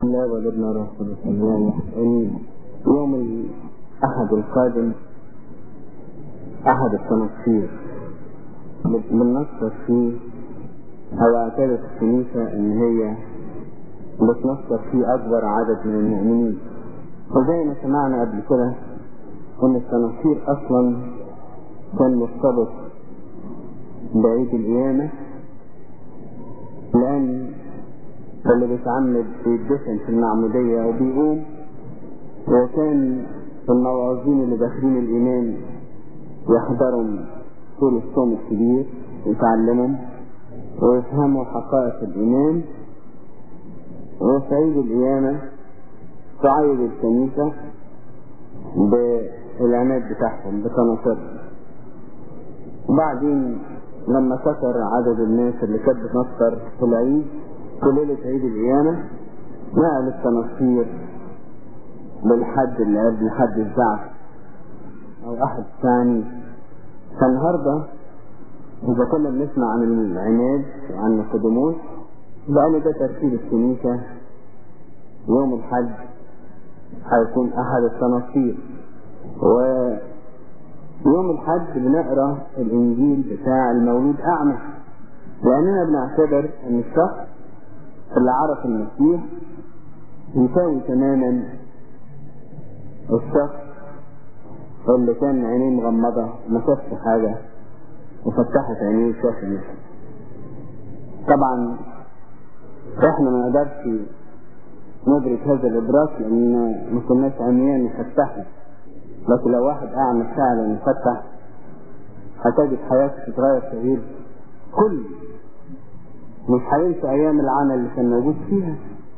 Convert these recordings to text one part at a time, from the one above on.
الله والابن رسول الله إن يوم الأحد القادم أحد التنصير بننصر فيه أو اعتادت الكنيسة إن هي بتنصر فيه أكبر عدد من المؤمنين وزي ما سمعنا قبل كده إن التنصير أصلا كان مرتبط بعيد القيامة لأن اللي بيتعمد بيدفن في المعمودية وبيقوم وكان الموعظين اللي داخلين الإيمان يحضروا طول الصوم الكبير يتعلموا ويفهموا حقائق الإيمان وفي عيد القيامة تعيد الكنيسة بالعناد بتاعهم بتناصرهم وبعدين لما كثر عدد الناس اللي كانت بتنصر في العيد في ليلة عيد القيامة نقل التنصير للحد اللي قبل حد الزعف أو أحد ثاني فالنهاردة إذا كنا بنسمع عن العناد وعن القدموس بقى ده ترتيب الكنيسة يوم الحد هيكون أحد التناصير ويوم الحد بنقرا الإنجيل بتاع المولود أعمى لأننا بنعتبر إن الشخص اللي عرف المسيح يساوي تماما الشخص اللي كان عينيه مغمضة ما شافش حاجة وفتحت عينيه وشاف المسيح طبعا احنا ما نقدرش ندرك هذا الادراك لان ما كناش عميان نفتحه لكن لو واحد اعمى فعلا يفتح هتجد حياته تتغير تغيير كل مش هينسى ايام العمل اللي كان موجود فيها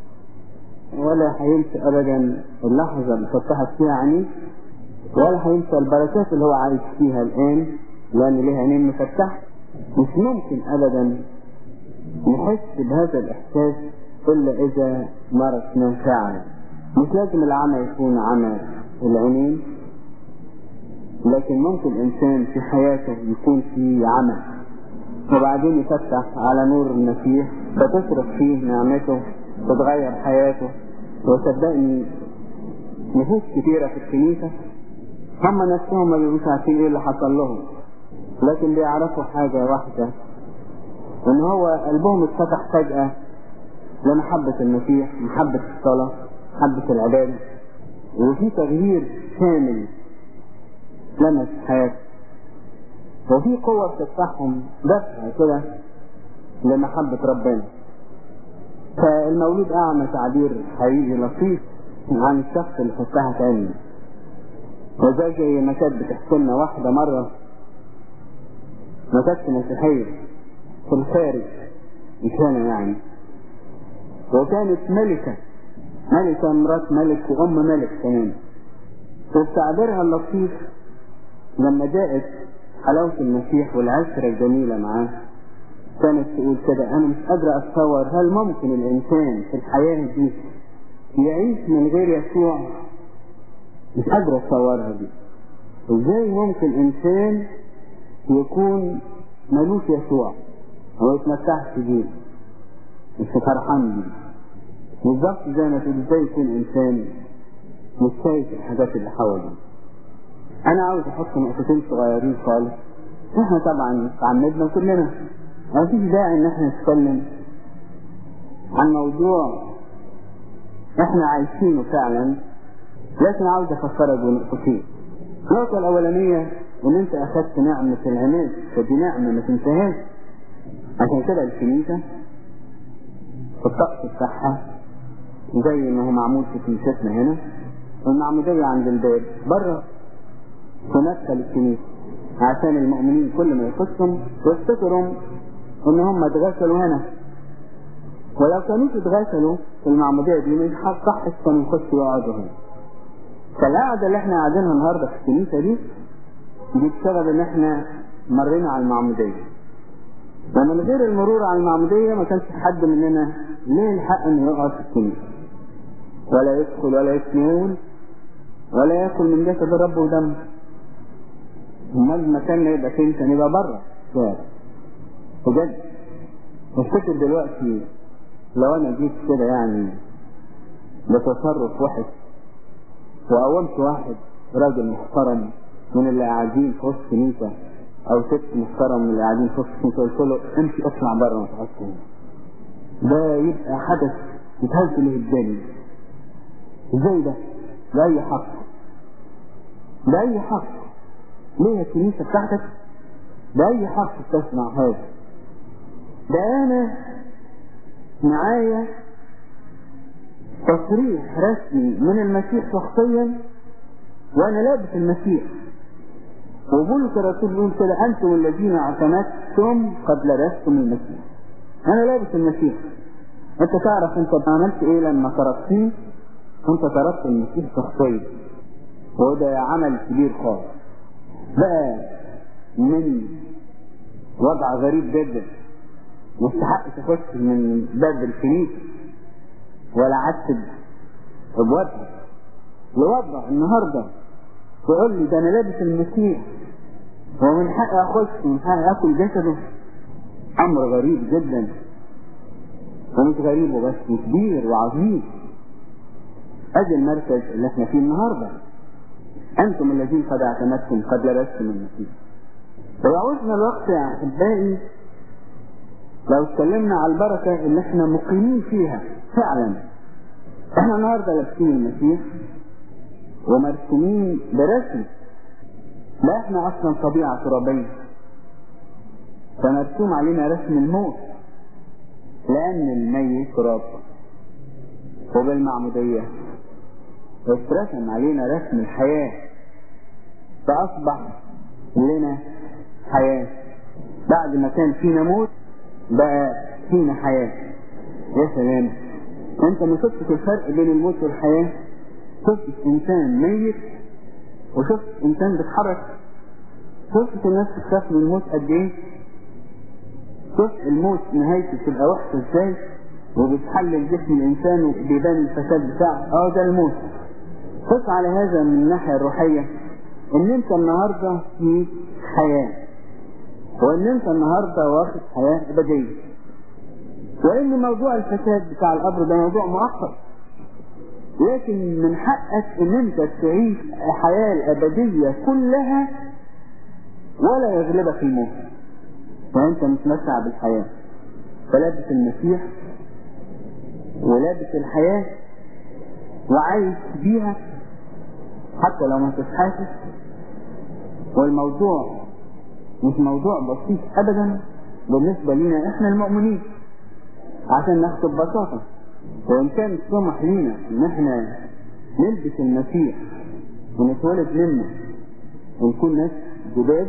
ولا هينسى ابدا اللحظة اللي فتحت فيها عينيه ولا هينسى البركات اللي هو عايش فيها الان لان ليها عينين مفتحة مش ممكن ابدا نحس بهذا الاحساس الا اذا مارسناه فعلا مش لازم العمى يكون عمى العينين لكن ممكن انسان في حياته يكون في عمى وبعدين يفتح على نور المسيح فتشرق فيه نعمته تتغير حياته وصدقني نفوس كتيرة في الكنيسة هم نفسهم ما بيبقوش عارفين ايه اللي حصل لهم لكن بيعرفوا حاجة واحدة ان هو قلبهم اتفتح فجأة لمحبة المسيح محبة الصلاة محبة العبادة وفي تغيير شامل لمس حياته وفي قوة بتفتحهم دفع كده لمحبة ربنا فالمولود أعمى تعبير حقيقي لطيف عن الشخص اللي فتحت عينه وزي زي ما كانت بتحكي لنا واحدة مرة ما كانتش مسيحية في الخارج إنسانة يعني وكانت ملكة ملكة مرات ملك وأم ملك كمان وبتعبيرها اللطيف لما جاءت حلاوة المسيح والعشرة الجميلة معاه كانت تقول كده أنا مش قادرة أتصور هل ممكن الإنسان في الحياة دي يعيش من غير يسوع مش قادرة أتصورها دي إزاي ممكن إنسان يكون ملوش يسوع وما يتمتعش بيه مش فرحان بيه بالظبط زي ما تقول ازاي يكون انسان مش شايف الحاجات اللي حواليه انا عاوز احط نقطتين صغيرين خالص احنا طبعا تعمدنا كلنا ما فيش داعي ان احنا نتكلم عن موضوع احنا عايشينه فعلا لكن عاوز افكرك بنقطتين النقطة الأولانية إن أنت أخذت نعمة العناد فدي نعمة ما تنساهاش عشان كده الكنيسة الطقس بتاعها زي ما هو معمول في كنيستنا هنا والمعمودية عند الباب بره في مدخل الكنيسة عشان المؤمنين كل ما يخصهم يفتكروا ان هم اتغسلوا هنا ولو كانوا اتغسلوا في المعمودية دي مش صح كانوا يخشوا يقعدوا هنا فالقعدة اللي احنا قاعدينها النهاردة في الكنيسة دي دي بسبب ان احنا مرينا على المعمودية ومن غير المرور على المعمودية ما كانش حد مننا ليه الحق انه يقعد في الكنيسة ولا يدخل ولا يسمعون ولا ياكل من جسد الرب ودمه امال مكاننا يبقى فين كان يبقى بره الشارع بجد افتكر دلوقتي لو انا جيت كده يعني بتصرف وحش وقومت واحد راجل محترم من اللي قاعدين في وسط كنيسة أو ست محترم من اللي قاعدين في وسط كنيسة قلت له امشي اطلع بره ما تقعدش هنا ده يبقى حدث يتهز له الدنيا ازاي ده؟ بأي حق بأي حق ليه الكنيسة بتاعتك بأي حق تسمع هذا ده أنا معايا تصريح رسمي من المسيح شخصيا وأنا لابس المسيح وبولس الرسول يقول كده أنتم الذين اعتمدتم قد لبستم المسيح أنا لابس المسيح أنت تعرف أنت عملت إيه لما تركتيه أنت تركت المسيح شخصيا وده عمل كبير خالص بقى من وضع غريب جدا مستحق تخش من باب الكنيسة ولا عتب ابوابها لوضع النهارده تقول لي ده انا لابس المسيح ومن حقي اخش ومن حقي اكل جسده امر غريب جدا ومش غريب وبس كبير وعظيم ادي المركز اللي احنا فيه النهارده انتم الذين قد اعتمدتم قد لبستم المسيح ويعوزنا الوقت يا احبائي لو اتكلمنا على البركه اللي احنا مقيمين فيها فعلا احنا النهارده لابسين المسيح ومرسومين برسم لا احنا اصلا طبيعه ترابيه فمرسوم علينا رسم الموت لان الميت تراب وبالمعموديه اترسم علينا رسم الحياه فاصبح لنا حياه بعد ما كان فينا موت بقى فينا حياه يا سلام انت ما شفتش الفرق بين الموت والحياه شفت انسان ميت وشفت انسان بيتحرك شفت الناس بتخاف من الموت قد ايه شفت الموت نهايته بتبقى وحشه ازاي وبتحلل جسم الانسان وبيبان الفساد بتاعه اه ده الموت قص على هذا من الناحيه الروحيه ان انت النهارده في حياه وان انت النهارده واخد حياه ابديه وان موضوع الفساد بتاع القبر ده موضوع مؤخر لكن من حقك ان انت تعيش الحياة الابدية كلها ولا يغلبك الموت فانت متمتع بالحياة فلابس المسيح ولابس الحياة وعايش بيها حتى لو ما انتش حاسس والموضوع مش موضوع بسيط ابدا بالنسبة لنا احنا المؤمنين عشان ناخده ببساطة وإن كان سمح لينا إن إحنا نلبس المسيح ونتولد منه ونكون ناس جداد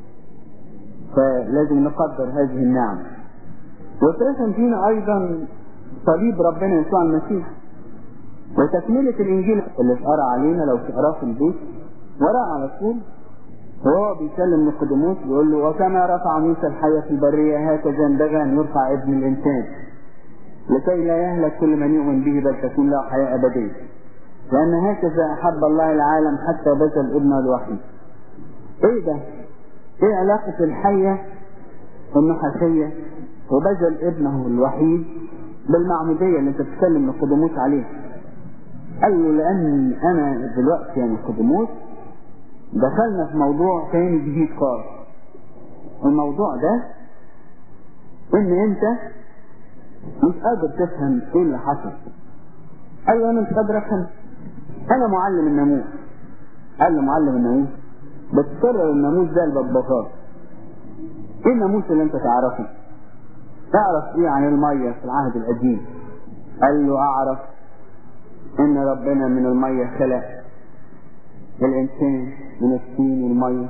فلازم نقدر هذه النعم واترسم فينا أيضا صليب ربنا يسوع المسيح وتكملة الإنجيل اللي اتقرا علينا لو تقراه في البيت وراه على طول وهو بيكلم نيقوديموس بيقول له وكما رفع موسى الحية في البرية هكذا ينبغي أن يرفع ابن الإنسان لكي لا يهلك كل من يؤمن به بل تكون له حياة أبدية لأن هكذا أحب الله العالم حتى بذل ابنه الوحيد إيه ده؟ إيه علاقة الحية النحاسية وبذل ابنه الوحيد بالمعمودية اللي أنت بتتكلم نقدموس عليها قال له لأن أنا دلوقتي يا نقدموس دخلنا في موضوع تاني جديد خالص الموضوع ده إن أنت مش قادر تفهم ايه اللي حصل قال له انا مش قادر افهم انا معلم الناموس قال له معلم الناموس بتكرر الناموس ده الببخار ايه الناموس اللي انت تعرفه تعرف ايه عن المية في العهد القديم قال له اعرف ان ربنا من المية خلق الانسان من الطين والمية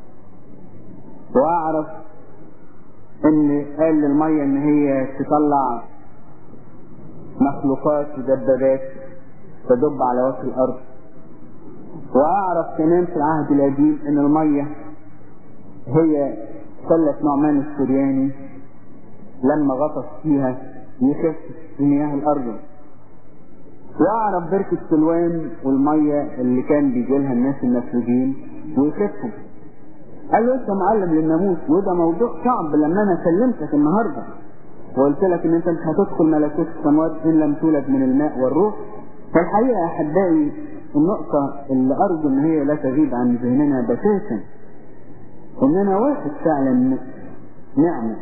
واعرف ان قال للمية ان هي تطلع مخلوقات ودبابات تدب على وجه الارض واعرف كمان في العهد القديم ان المية هي خلت نعمان السرياني لما غطس فيها يخف في مياه الارض واعرف بركة سلوان والمية اللي كان بيجي لها الناس المسلوجين ويخفوا قال له انت معلم للناموس وده موضوع صعب لما انا كلمتك النهارده وقلت لك ان انت مش هتدخل ملكوت السماوات ان لم تولد من الماء والروح فالحقيقة يا أحبائي النقطة اللي أرجو إن هي لا تغيب عن ذهننا بساسا إن أنا واخد فعلا نعمة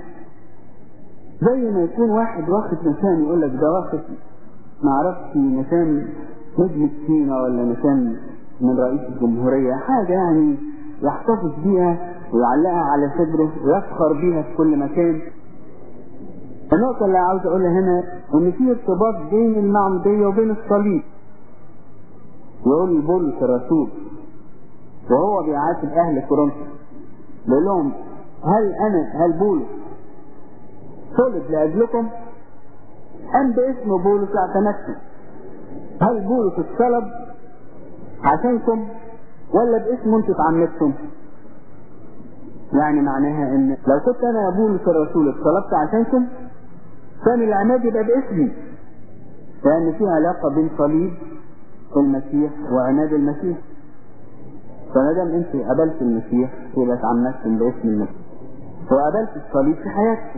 زي ما يكون واحد واخد مكان يقول لك ده واخد معرفش مكان نجم سينا ولا مكان من رئيس الجمهورية حاجة يعني يحتفظ بيها ويعلقها على صدره ويفخر بيها في كل مكان النقطة اللي عاوز أقولها هنا إن في ارتباط بين المعمودية وبين الصليب يقول بولس الرسول وهو بيعاتب أهل كورنثوس بيقول لهم هل أنا هل بولس صلب لأجلكم أم باسم بولس اعتمدتم هل بولس اتصلب عشانكم ولا باسمه انتوا اتعمدتم يعني معناها ان لو كنت انا يا بولس الرسول اتصلبت عشانكم كان العماد يبقى باسمي لان في علاقه بين صليب المسيح وعماد المسيح فما دام انت قبلت المسيح يبقى اتعمدتم باسم المسيح وقبلت الصليب في حياتكم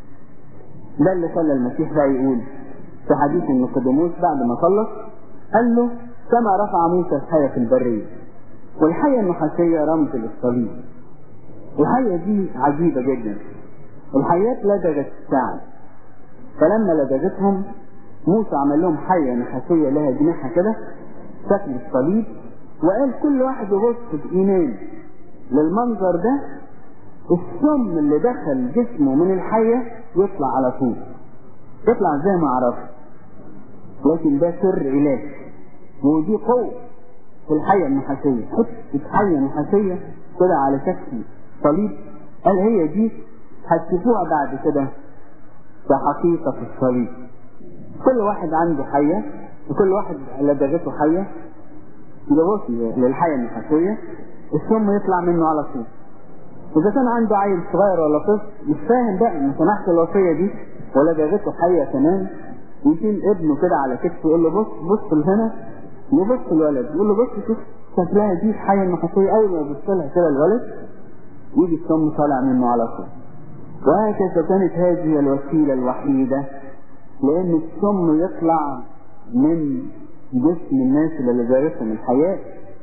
ده اللي خلى المسيح بقى يقول في حديث النقدموس بعد ما خلص قال له كما رفع موسى الحية في البرية والحية النحاسية رمز للصليب الحية دي عجيبة جدا الحيات لدغت الشعب فلما لدغتهم موسى عمل لهم حية نحاسية لها جناحها كده شكل الصليب وقال كل واحد يبص بإيمان للمنظر ده السم اللي دخل جسمه من الحية يطلع على طول يطلع زي ما عرفت لكن ده سر إلهي ودي قوة في الحية النحاسية حتة حية نحاسية كده على شكل صليب قال هي دي هتشوفوها بعد كده كحقيقة في الصليب كل واحد عنده حية وكل واحد لدغته حية يبص للحية النحاسية السم يطلع منه على طول إذا كان عنده عيل صغير ولا طفل مش فاهم بقى ما سمعش الوصية دي ولا جابته حية كمان يشيل ابنه كده على كتفه يقول له بص بص لهنا يبص الولد يقول له بص شوف شكلها دي الحية النحاسية أول ما يبص لها كده الولد يجي السم طالع منه على طول وهكذا كانت هذه الوسيلة الوحيدة لأن السم يطلع من جسم الناس اللي جارتهم الحياة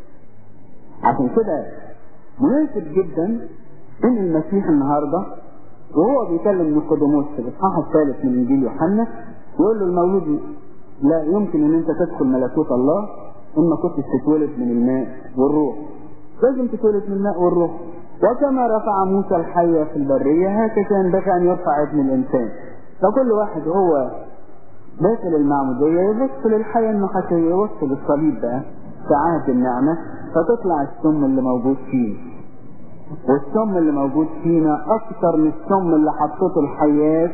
عشان كده مناسب جدا ان المسيح النهارده وهو بيكلم نيقوديموس في الاصحاح الثالث من انجيل يوحنا يقول له المولود لا يمكن ان انت تدخل ملكوت الله ان ما كنتش تتولد من الماء والروح لازم تتولد من الماء والروح وكما رفع موسى الحية في البرية هكذا ينبغي ان يرفع ابن الانسان فكل واحد هو داخل المعمودية يبص للحياة النحاسية يبص للصليب بقى في عهد النعمة فتطلع السم اللي موجود فيه والسم اللي موجود فينا اكتر من السم اللي حطته الحياة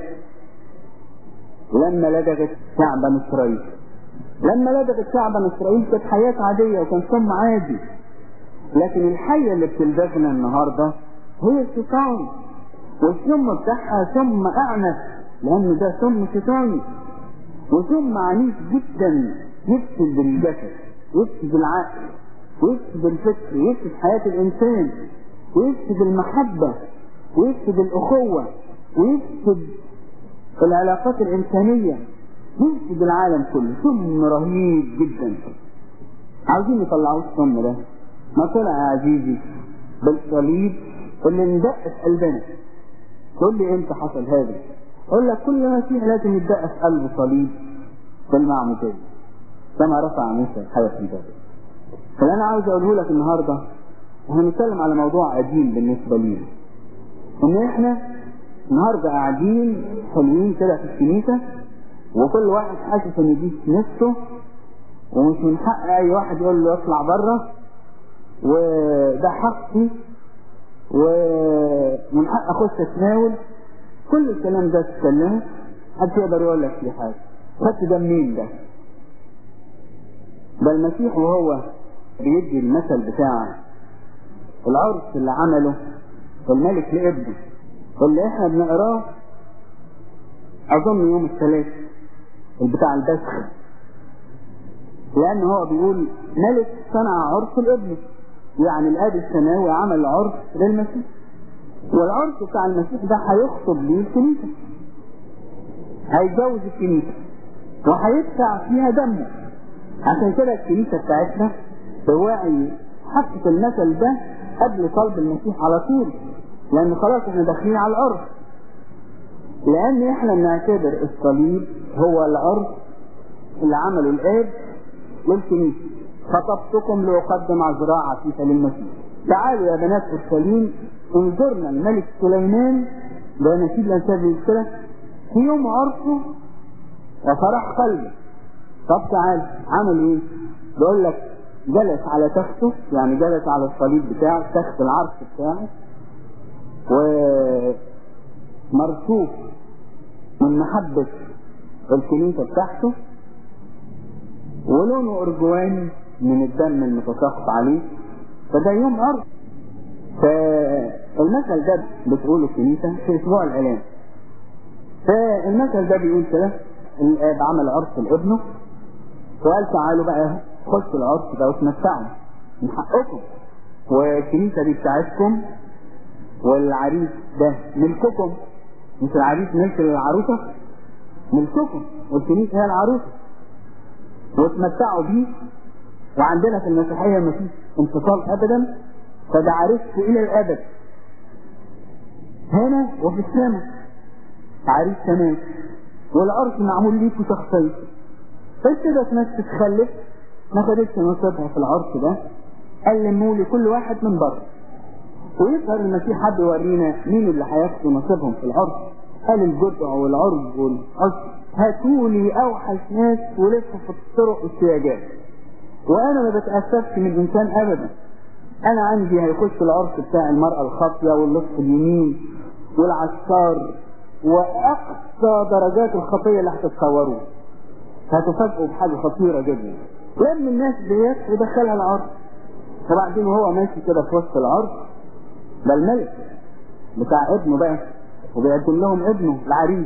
لما لدغت شعب اسرائيل لما لدغت شعب اسرائيل كانت حياة عادية وكان سم عادي لكن الحية اللي بتلدغنا النهاردة هي الشيطان والسم بتاعها سم اعنف لان ده سم شيطاني وسم عنيف جدا يفسد الجسد يفسد العقل ويفسد الفكر ويفسد حياة الإنسان ويفسد المحبة ويفسد الأخوة ويفسد العلاقات الإنسانية يفسد العالم كله سم رهيب جدا عاوزين يطلعوا السم ده ما طلع يا عزيزي بالصليب اللي اندق في قلبنا تقول لي امتى حصل هذا اقول لك كل مسيح لازم يدق في قلبه صليب في المعمودية كما رفع موسى الحياة في البابل فاللي انا عاوز اقوله لك النهارده احنا بنتكلم على موضوع قديم بالنسبه لينا ان احنا النهارده قاعدين حلوين كده في الكنيسه وكل واحد حاسس ان دي نفسه ومش من حق اي واحد يقول له اطلع بره وده حقي ومن حق اخش اتناول كل الكلام ده تتكلمه محدش يقدر يقول لك فيه حاجه خدت ده منين ده؟ ده المسيح وهو بيدي المثل بتاع العرس اللي عمله الملك لابنه اللي احنا بنقراه اظن يوم الثلاث بتاع البسخ لان هو بيقول ملك صنع عرس لابنه يعني الاب السماوي عمل عرس للمسيح والعرس بتاع المسيح ده هيخطب ليه الكنيسه هيتجوز الكنيسه وهيدفع فيها دمه عشان كده الكنيسة بتاعتنا توعي حطت المثل ده قبل صلب المسيح على طول لأن خلاص احنا داخلين على الأرض لأن احنا بنعتبر الصليب هو الأرض اللي عمله الآب للكنيسة خطبتكم لأقدم عذراء عفيفة للمسيح تعالوا يا بنات أورشليم انظرنا الملك سليمان ده نسيب الأنساب للسلة في يوم عرسه وفرح قلبه طب تعال عمل ايه؟ بيقول لك جلس على تخته يعني جلس على الصليب بتاعه تخت العرش بتاعه ومرصوف من محبة الكنيسة بتاعته ولونه أرجواني من الدم المتساقط عليه فده يوم أرض فالمثل ده بتقوله الكنيسة في أسبوع الإعلان فالمثل ده بيقول كده الآب عمل عرس لابنه وقال تعالوا بقى خشوا العرس ده وتمتعوا من حقكم والكنيسة دي بتاعتكم والعريس ده ملككم مش العريس ملك للعروسة ملككم والكنيسة هي العروسة وتمتعوا بيه وعندنا في المسيحية مفيش انفصال أبدا فده عريسكم إلى الأبد هنا وفي السماء عريس سماء والعرس معمول ليكوا شخصيا فانت ناس تتخلف ما خدتش نصيبها في العرس ده قلموا لي كل واحد من بره ويظهر المسيح حد يورينا مين اللي هياخدوا نصيبهم في العرس قال الجدع والعرض والعصر هاتوا لي اوحش ناس ولفوا في الطرق والسياجات وانا ما بتاسفش من انسان ابدا انا عندي هيخش العرس بتاع المراه الخاطيه واللص اليمين والعسكار واقصى درجات الخطيه اللي هتتصوروه هتفاجئوا بحاجه خطيره جدا لم الناس ديت ودخلها العرس وبعدين وهو ماشي كده في وسط العرس ده الملك بتاع ابنه بقى وبيقدم لهم ابنه العريس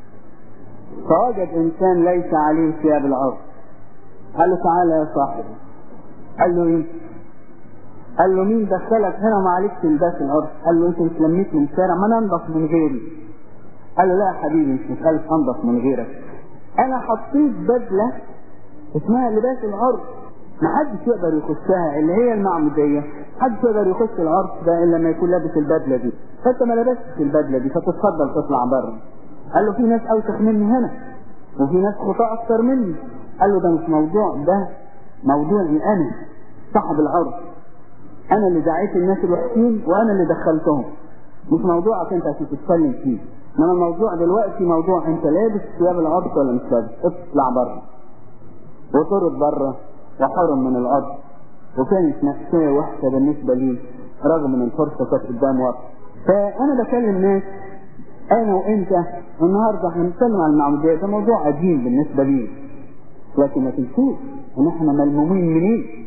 فوجد انسان ليس عليه ثياب العرس قال له تعالى يا صاحبي قال له ايه قال له مين دخلك هنا وما عليكش لباس العرس قال له انت مش لميت من الشارع ما انا انضف من غيري قال له لا يا حبيبي مش مسألة انضف من غيرك انا حطيت بدلة اسمها لباس العرس ما حدش يقدر يخشها اللي هي المعمودية حدش يقدر يخش العرس ده الا لما يكون لابس البدلة دي فانت ما لبستش البدلة دي فتتفضل تطلع بره قال له في ناس اوسخ مني هنا وفي ناس خطاء اكتر مني قال له ده مش موضوع ده موضوعي انا صاحب العرس انا اللي دعيت الناس الوحشين وانا اللي دخلتهم مش موضوعك انت عشان تتكلم فيه انما الموضوع دلوقتي موضوع انت لابس ثياب العرس ولا مش لابس اطلع بره وطرد بره وحرم من الارض وكانت مأساة وحشة بالنسبة لي رغم ان الفرصة كانت قدام وقت فانا بكلم ناس انا وانت النهاردة احنا بنتكلم عن المعمودية ده موضوع قديم بالنسبة لي لكن ما تنسوش ان احنا ملمومين منين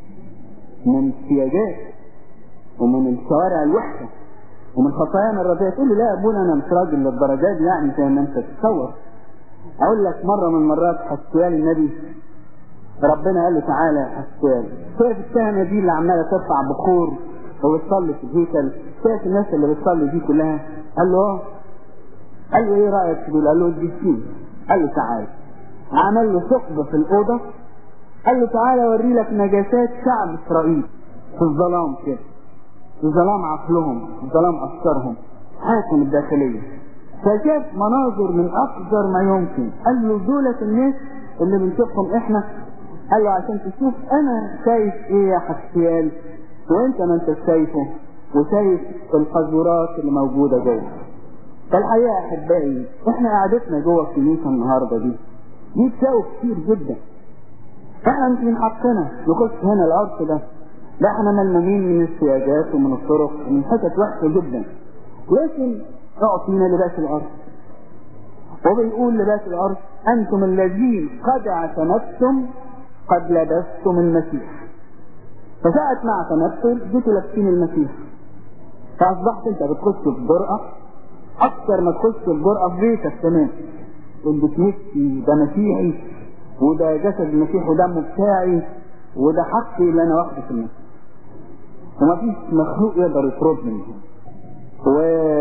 من السياجات ومن الشوارع الوحشة ومن خطايانا الرديئة تقول لي لا يا ابونا انا مش راجل للدرجات دي يعني زي ما انت تتصور اقول لك مرة من المرات حسيان النبي ربنا قال له تعالى يا حسان شايف الكهنة دي اللي عمالة ترفع بخور وبتصلي في الهيكل شايف الناس اللي بتصلي دي كلها قال له اه قال له ايه رأيك تقول قال له اديسين قال له تعالى عمل له ثقب في الأوضة قال له تعالى اوري لك نجاسات شعب إسرائيل في الظلام كده في ظلام عقلهم في ظلام أفكارهم حياتهم الداخلية فشاف مناظر من أقذر ما يمكن قال له دولة الناس اللي بنشوفهم احنا قال له عشان تشوف انا شايف ايه يا حسيان وانت ما انت شايفه وشايف القذورات اللي موجوده جوه فالحقيقه يا احبائي احنا قعدتنا جوه الكنيسه النهارده دي دي تساوي كتير جدا احنا مش من حقنا نخش هنا الارض ده لا احنا ملمومين من السياجات ومن الطرق ومن حتت وحشه جدا لكن اعطينا لباس الارض وبيقول لباس الارض انتم الذين قد اعتمدتم قد لبستم المسيح فساعة ما اعتمدتم جيتوا لابسين المسيح فاصبحت انت بتخش في جرأة اكثر ما تخش في جرأة في بيتك كمان اللي بتمشي ده مسيحي وده جسد المسيح ودمه بتاعي وده حقي اللي انا واخده في المسيح ومفيش مخلوق يقدر يطردني و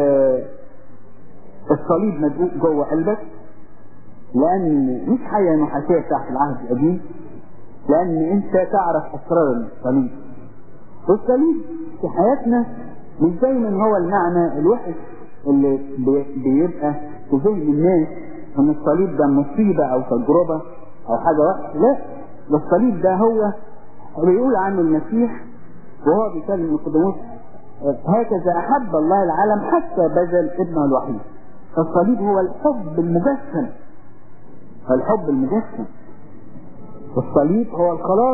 الصليب مدقوق جوه قلبك لان مش حاجه محاكاه بتاعت العهد القديم لأن أنت تعرف أسرار الصليب والصليب في حياتنا مش دايما هو المعنى الوحش اللي بي- بيبقى في ذهن الناس ان الصليب ده مصيبة او تجربة او حاجة وحشة لا ده الصليب ده هو بيقول عنه المسيح وهو بيكلم نيقوديموس هكذا احب الله العالم حتى بذل ابنه الوحيد فالصليب هو الحب المجسم الحب المجسم والصليب هو الخلاص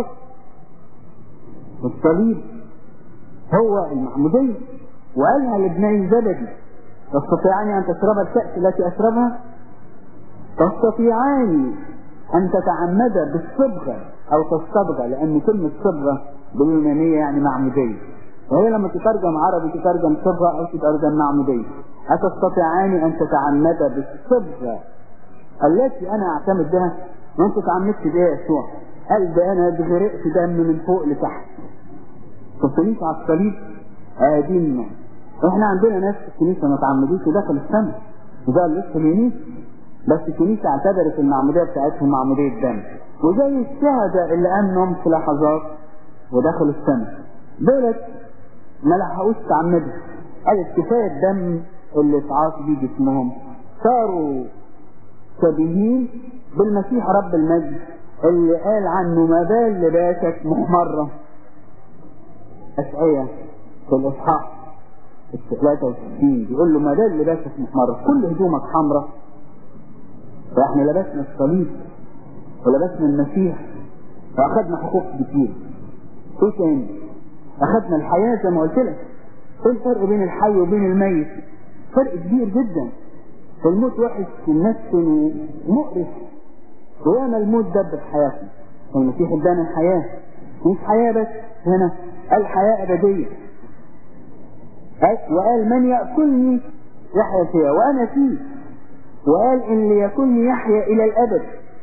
والصليب هو المعمودية وقالها لابني زبدي تستطيعان أن تشرب الكأس التي أشربها تستطيعان أن تتعمد بالصبغة أو تصطبغ لأن كلمة صبغة باليونانية يعني معمودية وهي لما تترجم عربي تترجم صبغة أو تترجم معمودية أتستطيعان أن تتعمد بالصبغة التي أنا أعتمد بها وأنت تعمدت بها يا يسوع قال ده أنا غرقت دم من فوق لتحت الكنيسة على الصليب آدينا احنا عندنا ناس في الكنيسة ما تعمدوش ودخلوا السماء وده لسه اليمين بس الكنيسة اعتبرت المعمودية بتاعتهم معمودية دم وزي الشهداء اللي أمنهم في لحظات ودخلوا السماء دولت ما لحقوش تعمدوا قالت كفاية الدم اللي اتعاص بيه جسمهم صاروا شبيهين بالمسيح رب المجد اللي قال عنه ما بال لباسك محمرة أشعية في الإصحاح 63 بيقول له ما بال لباسك محمرة كل هدومك حمراء فاحنا لبسنا الصليب ولبسنا المسيح واخدنا حقوق كتير ايه تاني اخدنا الحياة زي ما قلت لك ايه الفرق بين الحي وبين الميت فرق كبير جدا الموت وحش في النفس مقرف وياما الموت دب في حياتنا والمسيح ادانا الحياة مش حياة بس هنا قال حياة أبدية وقال من يأكلني يحيا فيها وأنا فيه وقال إن ليكن يحيا إلى الأبد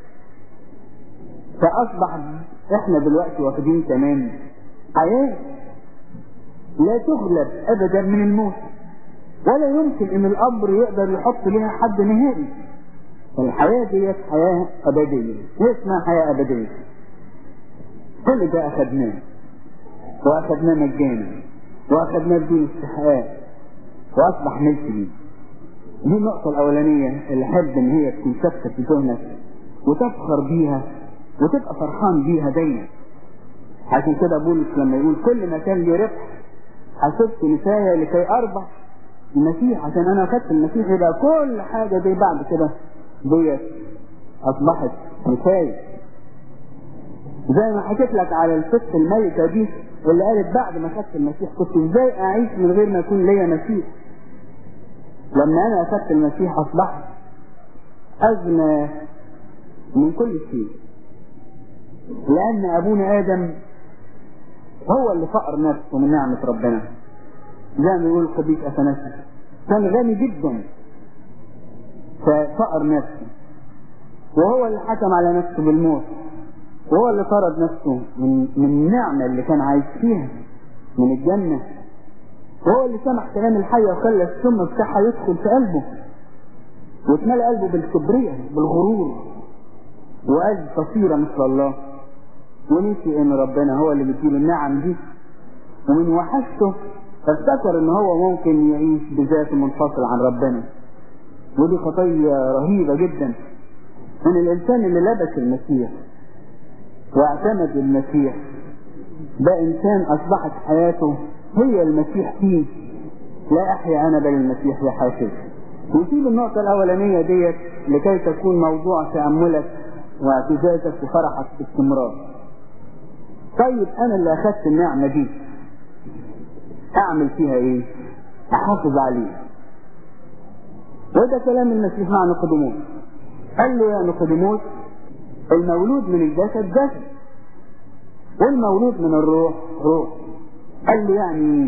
فأصبح إحنا دلوقتي واخدين كمان حياة لا تغلب أبدا من الموت ولا يمكن إن القبر يقدر يحط لها حد نهائي الحياة ديت حياة أبدية هي اسمها حياة أبدية كل ده أخدناه وأخدناه مجانا وأخدناه بدون استحقاق وأصبح ملك لي دي النقطة الأولانية اللي أحب إن هي تكون ثابتة في ذهنك وتفخر بيها وتبقى فرحان بيها دايما عشان كده بولس لما يقول كل ما كان لي ربح حسبت نسايا لكي أربح المسيح عشان أنا أخدت المسيح يبقى كل حاجة دي بعد كده ديت أصبحت نسايا زي ما حكيت لك على الست الملكة دي اللي قالت بعد ما خدت المسيح كنت ازاي اعيش من غير ما يكون ليا مسيح لما انا اخدت المسيح اصبحت اغنى من كل شيء لان ابونا ادم هو اللي فقر نفسه من نعمة ربنا زي ما يقول القديس اثناسيوس كان غني جدا ففقر نفسه وهو اللي حكم على نفسه بالموت وهو اللي طرد نفسه من من النعمة اللي كان عايش فيها من الجنة وهو اللي سمح كلام الحية وخلى السم بتاعها يدخل في قلبه واتملى قلبه بالكبرية بالغرور وقال تصير مثل الله ونسي ان ربنا هو اللي بيديله النعم دي ومن وحشته افتكر ان هو ممكن يعيش بذاته منفصل عن ربنا ودي خطية رهيبة جدا ان الانسان اللي لبس المسيح واعتمد المسيح ده انسان اصبحت حياته هي المسيح فيه لا احيا انا بل المسيح يحيا فيه نسيب النقطة الاولانية ديت لكي تكون موضوع تأملك واعتزازك وفرحك باستمرار طيب انا اللي اخدت النعمة دي اعمل فيها ايه احافظ عليها وده كلام المسيح مع نقدموس قال له يا نقدموس المولود من الجسد جسد والمولود من الروح روح قال له يعني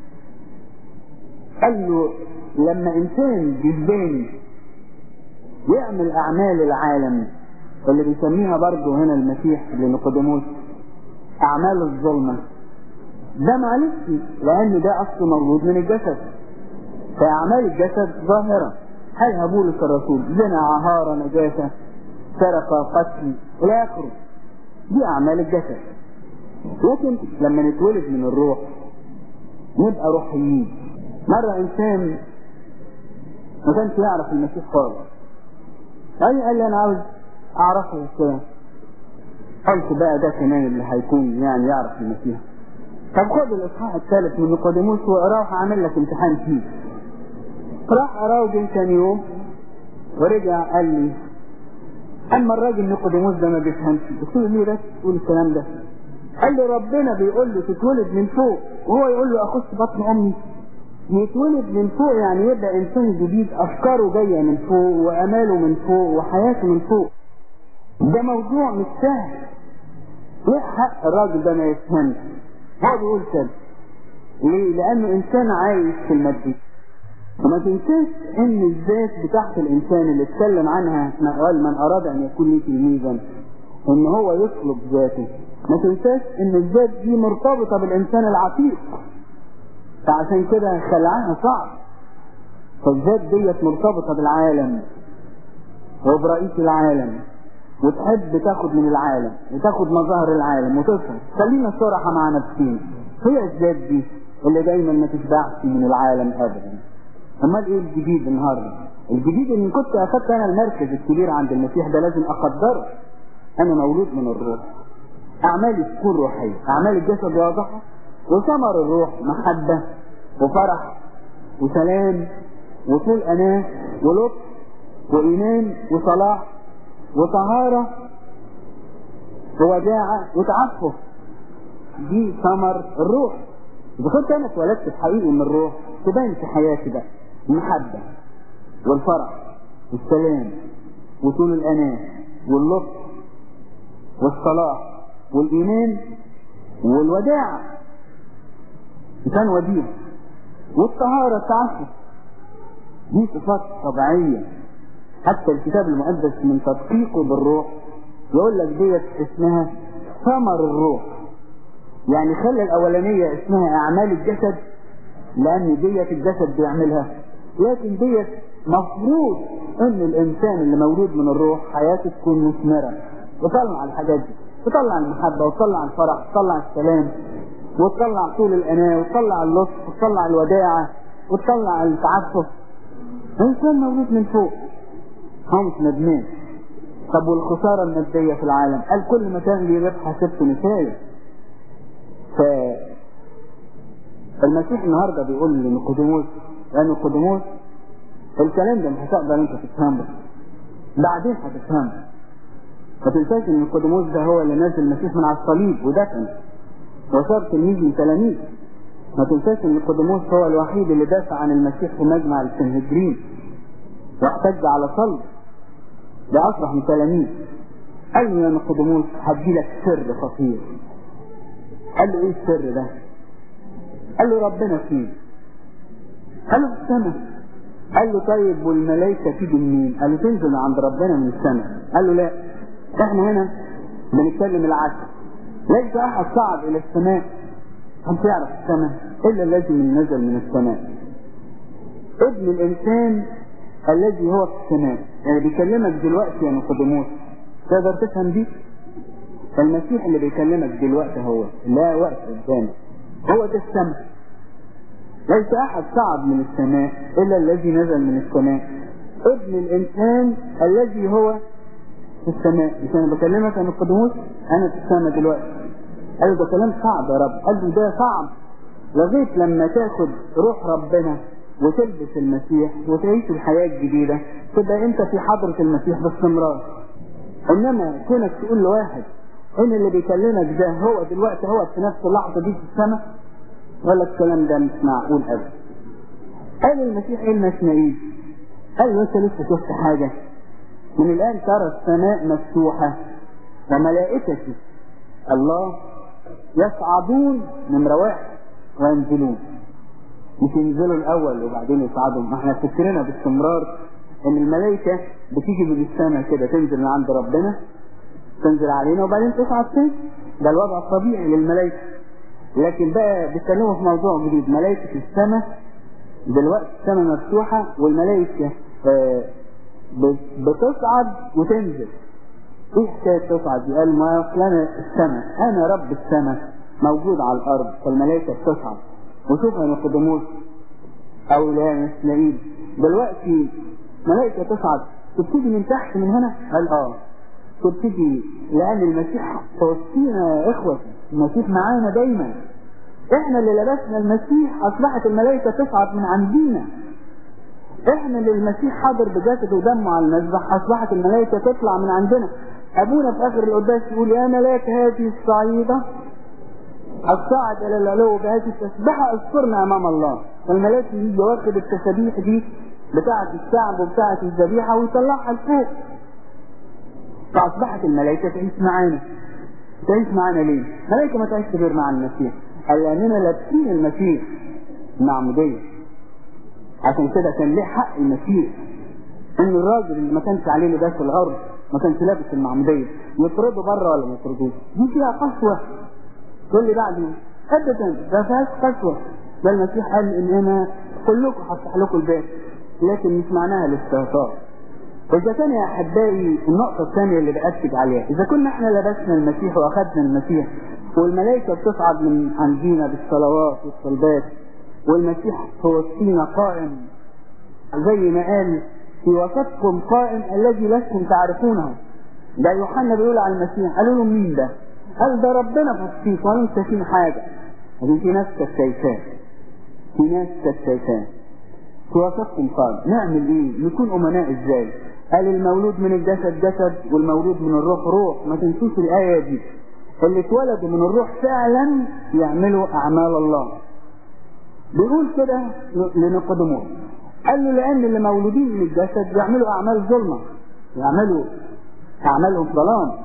قال له لما انسان جسداني يعمل اعمال العالم اللي بيسميها برضه هنا المسيح لنقدموس اعمال الظلمة ده معلش لان ده اصله مولود من الجسد فاعمال الجسد ظاهرة قالها بولس الرسول زنا عهارة نجاسة سرقة قتل إلى آخره دي اعمال الجسد لكن لما نتولد من الروح نبقى روحيين مرة انسان ما كانش يعرف المسيح خالص قال قال لي انا عاوز اعرفه كده قلت بقى ده كمان اللي هيكون يعني يعرف المسيح طب خد الاصحاح الثالث من نيقوديموس واقراه هعمل لك امتحان فيه راح قراه جه تاني يوم ورجع قال لي اما الراجل نيقوديموس ده ما بيفهمش قلت له ليه بس تقول الكلام ده قال لي ربنا بيقول له تتولد من فوق وهو يقول له اخش بطن امي يتولد من فوق يعني يبقى انسان جديد افكاره جايه من فوق واماله من فوق وحياته من فوق ده موضوع مش سهل ايه حق الراجل ده ما يفهمش هو بيقول كده ليه لانه انسان عايش في المادي وما تنساش ان الذات بتاعت الانسان اللي اتكلم عنها قال من اراد ان يكون لي تلميذا ان هو يطلب ذاته ما تنساش ان الذات دي مرتبطه بالانسان العتيق فعشان كده خلعها صعب فالذات ديت مرتبطه بالعالم وبرئيس العالم وتحب تاخد من العالم وتاخد مظاهر العالم وتفهم خلينا صراحة مع نفسينا هي الذات دي اللي دايما ما تشبعش من العالم ابدا امال ايه الجديد النهارده الجديد ان كنت اخدت انا المركز الكبير عند المسيح ده لازم اقدره انا مولود من الروح اعمالي تكون روحيه اعمال الجسد واضحه وثمر الروح محبه وفرح وسلام وطول اناه ولطف وايمان وصلاح وطهارة ووداعة وتعفف دي ثمر الروح إذا كنت أنا اتولدت حقيقي من الروح تبان في حياتي بقى المحبة والفرح والسلام وطول الأناة واللطف والصلاح والإيمان والوداعة إنسان وديع والطهارة التعفف دي صفات طبيعية حتى الكتاب المقدس من تدقيقه بالروح يقول لك ديت اسمها ثمر الروح يعني خلى الاولانيه اسمها اعمال الجسد لان ديت الجسد بيعملها لكن ديت مفروض ان الانسان اللي مولود من الروح حياته تكون مثمره وطلع الحاجات دي وطلع المحبه وطلع الفرح وطلع السلام وتطلع طول الاناه وتطلع اللطف وتطلع الوداعه وتطلع التعفف انسان مولود من فوق هو مش ندمان طب والخسارة المادية في العالم قال كل ما كان لي ربح حسبت نتاية ف المسيح النهاردة بيقول لنيقوديموس يا نيقوديموس الكلام ده مش هتقدر انت تفهمه بعدين هتفهمه ما تنساش ان نيقوديموس ده هو اللي نزل المسيح من على الصليب ودفن وصار تلميذ من تلاميذ ما تنساش ان نيقوديموس هو الوحيد اللي دافع عن المسيح في مجمع السنهدرين واحتج على صلب ده اصبح من تلاميذ قال له يا نيقوديموس هدي لك سر خطير قال له ايه السر ده قال له ربنا فين قال له في السماء قال له طيب والملائكه تيجي منين قال له تنزل عند ربنا من السماء قال له لا احنا هنا بنتكلم العكس ليس احد صعد الى السماء هم تعرف السماء الا الذي من نزل من السماء ابن الانسان الذي هو في السماء يعني بيكلمك دلوقتي يا نيقوديموس تقدر تفهم دي المسيح اللي بيكلمك دلوقتي هو لا وقت قدامك هو ده السماء ليس احد صعد من السماء الا الذي نزل من السماء ابن الانسان الذي هو في السماء مش انا بكلمك يا نيقوديموس انا في السماء دلوقتي قال له ده كلام صعب يا رب قال له ده صعب لغايه لما تاخد روح ربنا وتلبس المسيح وتعيش الحياة الجديدة تبقى انت في حضرة المسيح باستمرار انما كونك تقول لواحد ان اللي بيكلمك ده هو دلوقتي هو في نفس اللحظة دي في السماء ولا الكلام ده مش معقول ابدا قال المسيح ايه المسمعين قال له انت لسه شفت حاجة من الان ترى السماء مفتوحة وملائكته الله يصعدون نمرة واحد وينزلون مش ينزلوا الاول وبعدين يصعدوا ما احنا فكرنا باستمرار ان الملائكه بتيجي من السماء كده تنزل من عند ربنا تنزل علينا وبعدين تصعد تاني ده الوضع الطبيعي للملائكه لكن بقى بيتكلموا في موضوع جديد ملائكه السماء دلوقتي السماء مفتوحه والملائكه آه بتصعد وتنزل ايه حكاية تصعد دي؟ قال ما أصل انا السماء انا رب السماء موجود على الارض فالملائكة بتصعد وشوف يا نقدموس او لا اسماعيل دلوقتي ملائكة تصعد تبتدي من تحت من هنا قال اه تبتدي لان المسيح في وسطينا يا اخوة المسيح معانا دايما احنا اللي لبسنا المسيح اصبحت الملائكة تصعد من عندنا احنا اللي المسيح حاضر بجسده ودمه على المذبح اصبحت الملائكة تطلع من عندنا ابونا في اخر القداس يقول يا ملاك هذه الصعيدة الصاعد الى العلو بهذه التسبحة اذكرنا امام الله فالملاك يجي واخد التسابيح دي بتاعة الشعب وبتاعة الذبيحة ويطلعها لفوق فاصبحت الملائكة تعيش معانا تعيش معانا ليه؟ الملائكة ما تعيش غير مع المسيح قال لاننا لابسين المسيح المعمودية عشان كده كان ليه حق المسيح ان الراجل اللي ما كانش عليه لباس الغرب ما كانش لابس المعمودية يطرده بره ولا ما يطردوش دي فيها قسوة تقول لي بعد ابدا ده فيهاش قسوة ده المسيح قال ان انا كلكم هفتح لكم الباب لكن مش معناها الاستهتار إذا كان يا أحبائي النقطة الثانية اللي بأكد عليها إذا كنا إحنا لبسنا المسيح وأخذنا المسيح والملائكة بتصعد من عندنا بالصلوات والصلبات والمسيح في وسطينا قائم زي ما قال في وسطكم قائم الذي لستم تعرفونه ده يوحنا بيقول على المسيح قالوا له مين ده؟ قال ده ربنا في وسطيك ولا انت شايفين حاجة لكن في ناس كانت شايفاه في ناس كانت شايفاه في وسطكم قائم نعمل ايه؟ نكون امناء ازاي؟ قال المولود من الجسد جسد والمولود من الروح روح ما تنسوش الآية دي اللي اتولدوا من الروح فعلا يعملوا أعمال الله بيقول كده لنقدموه قال له لأن اللي مولودين من الجسد يعملوا أعمال ظلمة يعملوا أعمالهم ظلام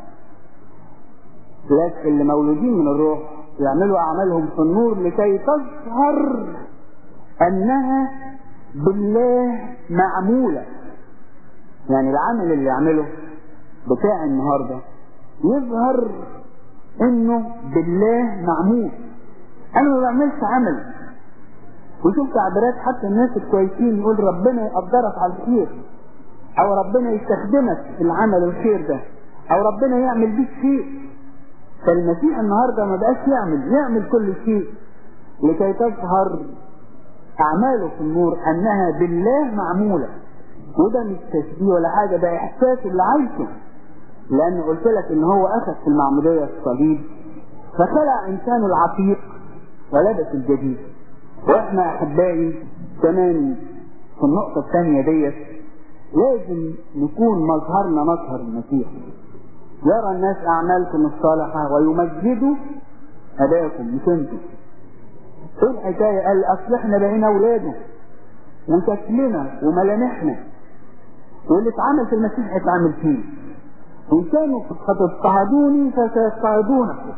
لكن اللي مولودين من الروح يعملوا أعمالهم في النور لكي تظهر أنها بالله معمولة يعني العمل اللي يعمله بتاع النهارده يظهر انه بالله معمول انا ما بعملش عمل وشوف تعبيرات حتى الناس الكويسين يقول ربنا يقدرك على الخير او ربنا يستخدمك في العمل الخير ده او ربنا يعمل بيك شيء فالمسيح النهارده ما بقاش يعمل يعمل كل شيء لكي تظهر اعماله في النور انها بالله معموله وده مش تشبيه ولا حاجة ده إحساس اللي عايشه لأن قلت لك إن هو أخذ في المعمودية الصليب فخلع إنسانه العتيق ولبس الجديد وإحنا أحبائي كمان في النقطة الثانية ديت لازم نكون مظهرنا مظهر المسيح يرى الناس أعمالكم الصالحة ويمجدوا أباكم مش انتوا ايه الحكاية قال أصل احنا بقينا أولاده وشكلنا وملامحنا واللي اتعمل في المسيح اتعمل فيه إن كانوا قد اضطهدوني فسيضطهدونكم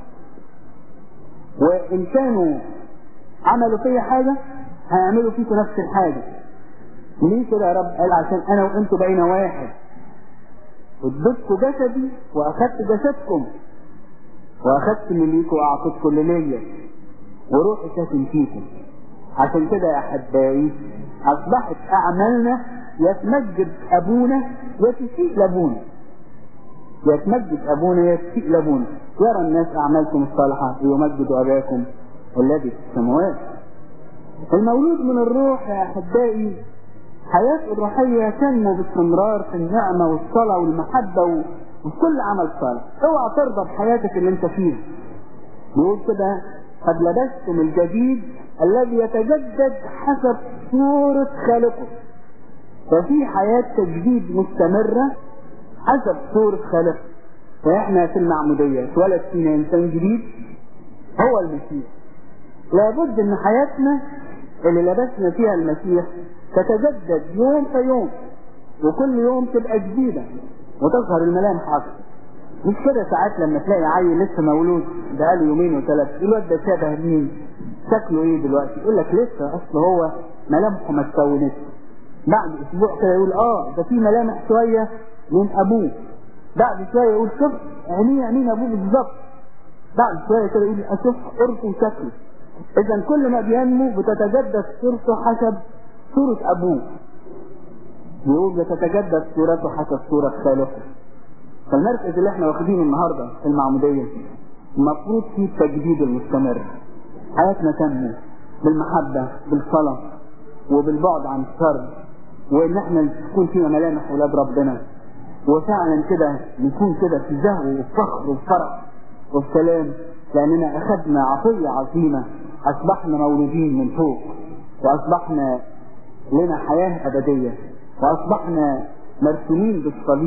وإن كانوا عملوا فيا حاجة هيعملوا فيكم نفس الحاجة ليه كده يا رب قال عشان أنا وأنتوا بقينا واحد اديتكم جسدي وأخدت جسدكم وأخدت اللي ليكم وأعطيتكم اللي ليا وروحي ساكن فيكم عشان كده يا أحبائي أصبحت أعمالنا يتمجد أبونا وتسيء لأبونا يتمجد أبونا يسيء لأبونا يرى الناس أعمالكم الصالحة ويمجد أباكم الذي في السماوات المولود من الروح يا أحبائي حياته الروحية تنمو باستمرار في النعمة والصلاة والمحبة وفي كل عمل صالح اوعى ترضى بحياتك اللي انت فيها يقول كده قد لبستم الجديد الذي يتجدد حسب صورة خالقه ففي حياة تجديد مستمرة حسب صورة خالقه فاحنا في المعمودية اتولد فينا انسان جديد هو المسيح لابد ان حياتنا اللي لبسنا فيها المسيح تتجدد يوم في يوم وكل يوم تبقى جديدة وتظهر الملامح أكثر مش كده ساعات لما تلاقي عيل لسه مولود بقاله يومين وثلاثة الواد ده شبه مين؟ شكله ايه دلوقتي؟ يقول لك لسه اصل هو ملامحه ما اتكونتش بعد اسبوع كده يقول اه ده في ملامح شوية من ابوه بعد شوية يقول شوف عينيه عينين ابوه بالظبط بعد شوية كده يقول اشوف قرصه وشكله اذا كل ما بينمو بتتجدد صورته حسب صورة ابوه يقول بتتجدد صورته حسب صورة خالقه فالمركز اللي احنا واخدينه النهارده في المعمودية المفروض فيه التجديد المستمر حياتنا تنمو بالمحبة بالصلاة وبالبعد عن الشر وان احنا تكون فينا ملامح ولاد ربنا وفعلا كده نكون كده في زهو وفخر وفرح وسلام لاننا اخذنا عطية عظيمة اصبحنا مولودين من فوق واصبحنا لنا حياة ابدية واصبحنا مرسومين بالصليب